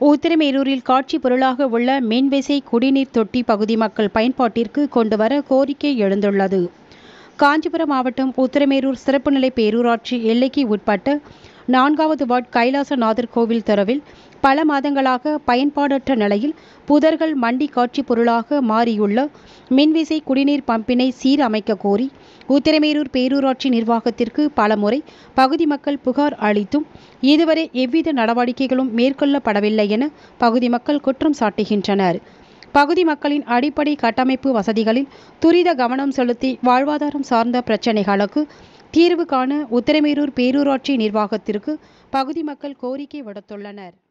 உத்திரமேரூரில் காட்சி பொருளாக உள்ள மின்விசை குடிநீர் தொட்டி பகுதி மக்கள் பயன்பாட்டிற்கு கொண்டுவர கோரிக்கை எழுந்துள்ளது காஞ்சிபுரம் மாவட்டம் உத்திரமேரூர் சிறப்பு நிலை பேரூராட்சி எல்லைக்கு உட்பட்ட நான்காவது வார்டு கைலாசநாதர் கோவில் தெருவில் பல மாதங்களாக பயன்பாடற்ற நிலையில் புதர்கள் மண்டி காட்சி பொருளாக மாறியுள்ள மின்விசை குடிநீர் பம்பினை சீரமைக்க கோரி உத்திரமேரூர் பேரூராட்சி நிர்வாகத்திற்கு பலமுறை பகுதி மக்கள் புகார் அளித்தும் இதுவரை எவ்வித நடவடிக்கைகளும் மேற்கொள்ளப்படவில்லை என பகுதி மக்கள் குற்றம் சாட்டுகின்றனர் பகுதி மக்களின் அடிப்படை கட்டமைப்பு வசதிகளில் துரித கவனம் செலுத்தி வாழ்வாதாரம் சார்ந்த பிரச்சினைகளுக்கு தீர்வு காண உத்திரமேரூர் பேரூராட்சி நிர்வாகத்திற்கு பகுதி மக்கள் கோரிக்கை விடுத்துள்ளனர்